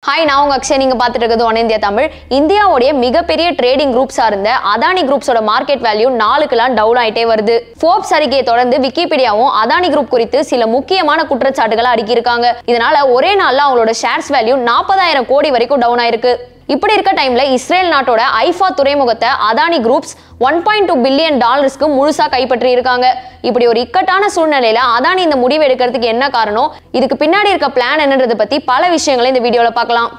hi நான் உங்க அக்ஷய் நீங்க பார்த்துட்டு இருக்கிறது ஒன் இந்தியா தமிழ் இந்தியாவுடைய மிகப்பெரிய ட்ரேடிங் குரூப்ஸா இருந்த அதானி குரூப்ஸோட மார்க்கெட் வேல்யூ நாளுக்குலாம் டவுன் ஆயிட்டே வருது ஃபோர்ப்ஸ் அறிக்கையை தொடர்ந்து விக்கிபீடியாவும் அதானி குரூப் குறித்து சில முக்கியமான குற்றச்சாட்டுகளை அடுக்கியிருக்காங்க இதனால ஒரே நாள்ல அவங்களோட ஷேர்ஸ் வேல்யூ நாற்பதாயிரம் கோடி வரைக்கும் டவுன் ஆயிருக்கு இப்படி இருக்க டைம்ல இஸ்ரேல் நாட்டோட ஐஃபா துறைமுகத்தை Adani groups one point two billion டாலர்ஸ்க்கு முழுசா கைப்பற்றி இருக்காங்க இப்படி ஒரு இக்கட்டான சூழ்நிலையில அதானி இந்த முடிவு எடுக்கிறதுக்கு என்ன காரணம் இதுக்கு பின்னாடி இருக்க பிளான் என்னன்றதை பத்தி பல விஷயங்களை இந்த வீடியோல பார்க்கலாம்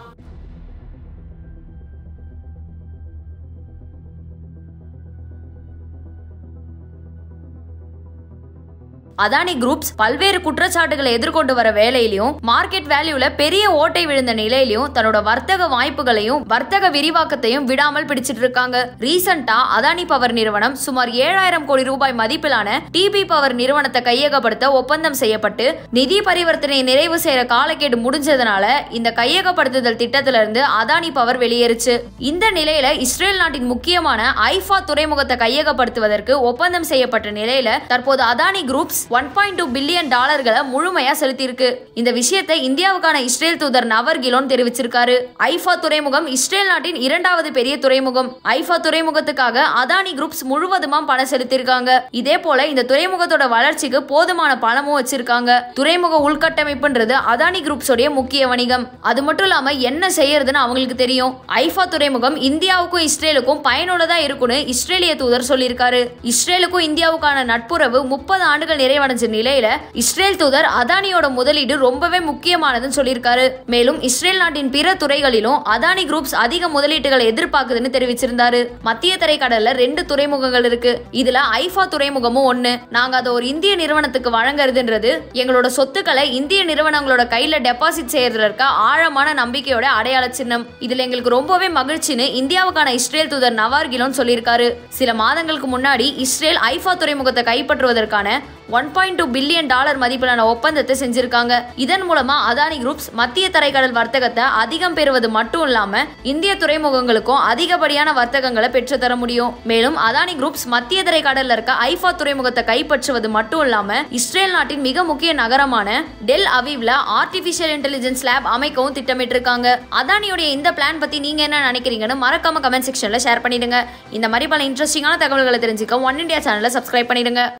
அதானி குரூப்ஸ் பல்வேறு குற்றச்சாட்டுகளை எதிர்கொண்டு வர வேலையிலையும் மார்க்கெட் வேல்யூல பெரிய ஓட்டை விழுந்த நிலையிலையும் தன்னோட வர்த்தக வாய்ப்புகளையும் வர்த்தக விரிவாக்கத்தையும் விடாமல் பிடிச்சிட்டு இருக்காங்க ரீசெண்டா அதானி பவர் நிறுவனம் சுமார் ஏழாயிரம் கோடி ரூபாய் மதிப்பிலான டிபி பவர் நிறுவனத்தை கையகப்படுத்த ஒப்பந்தம் செய்யப்பட்டு நிதி பரிவர்த்தனை நிறைவு செய்யற காலக்கெடு முடிஞ்சதுனால இந்த கையகப்படுத்துதல் திட்டத்தில இருந்து அதானி பவர் வெளியேறுச்சு இந்த நிலையில இஸ்ரேல் நாட்டின் முக்கியமான ஐஃபா துறைமுகத்தை கையகப்படுத்துவதற்கு ஒப்பந்தம் செய்யப்பட்ட நிலையில தற்போது Adani groups one point two billion டாலர்களை முழுமையா செலுத்தியிருக்கு இந்த விஷயத்தை இந்தியாவுக்கான இஸ்ரேல் தூதர் நவர் கிலோன் தெரிவிச்சிருக்காரு ஐஃபா துறைமுகம் இஸ்ரேல் நாட்டின் இரண்டாவது பெரிய துறைமுகம் ஐஃபா துறைமுகத்துக்காக அதானி குரூப்ஸ் முழுவதுமா பணம் செலுத்தியிருக்காங்க இதே போல இந்த துறைமுகத்தோட வளர்ச்சிக்கு போதுமான பணமும் வச்சிருக்காங்க துறைமுக உள்கட்டமைப்புன்றது அதானி குரூப்ஸோடைய முக்கிய வணிகம் அது மட்டும் இல்லாம என்ன செய்யறதுன்னு அவங்களுக்கு தெரியும் ஐஃபா துறைமுகம் இந்தியாவுக்கும் இஸ்ரேலுக்கும் பயனுள்ளதா இருக்கும்னு இஸ்ரேலிய தூதர் சொல்லியிருக்காரு இஸ்ரேலுக்கும் இந்தியாவுக்கான நட்புறவு முப்பது ஆண்டுகள் நிறைவடைஞ்ச நிலையில இஸ்ரேல் தூதர் அதானியோட முதலீடு ரொம்பவே முக்கியமானதுன்னு சொல்லியிருக்காரு மேலும் இஸ்ரேல் நாட்டின் பிற துறைகளிலும் அதானி குரூப்ஸ் அதிக முதலீட்டுகளை எதிர்பார்க்குதுன்னு தெரிவிச்சிருந்தாரு மத்திய தரைக்கடல்ல ரெண்டு துறைமுகங்கள் இருக்கு இதுல ஐஃபா துறைமுகமும் ஒண்ணு நாங்க அதை ஒரு இந்திய நிறுவனத்துக்கு வழங்குறதுன்றது எங்களோட சொத்துக்களை இந்திய நிறுவனங்களோட கையில டெபாசிட் செய்யறதுல இருக்க ஆழமான நம்பிக்கையோட அடையாள சின்னம் இதுல எங்களுக்கு ரொம்பவே மகிழ்ச்சின்னு இந்தியாவுக்கான இஸ்ரேல் தூதர் நவார் கிலோன் சொல்லியிருக்காரு சில மாதங்களுக்கு முன்னாடி இஸ்ரேல் ஐஃபா துறைமுகத்தை கைப்பற்றுவதற்கான one point two billion dollar மதிப்பிலான ஒப்பந்தத்தை செஞ்சிருக்காங்க இதன் மூலமா அதானி குரூப்ஸ் மத்திய தரைக்கடல் வர்த்தகத்தை அதிகம் பெறுவது மட்டும் இல்லாம இந்திய துறைமுகங்களுக்கும் அதிகப்படியான வர்த்தகங்களை பெற்று தர முடியும் மேலும் அதானி குரூப்ஸ் மத்திய தரைக்கடல்ல இருக்க ஐஃபா துறைமுகத்தை கைப்பற்றுவது மட்டும் இல்லாம இஸ்ரேல் நாட்டின் மிக முக்கிய நகரமான டெல் அவீவ்ல ஆர்டிபிஷியல் இன்டெலிஜென்ஸ் லேப் அமைக்கவும் திட்டமிட்டிருக்காங்க அதானியுடைய இந்த பிளான் பத்தி நீங்க என்ன நினைக்கிறீங்கன்னு மறக்காம கமெண்ட் செக்ஷன்ல ஷேர் பண்ணிடுங்க இந்த மாதிரி பல இன்ட்ரெஸ்டிங்கான தகவல்களை தெரிஞ்சுக்க ஒன் இந்தியா சேனலை சப்ஸ்கிரைப் பண்ணிடுங்க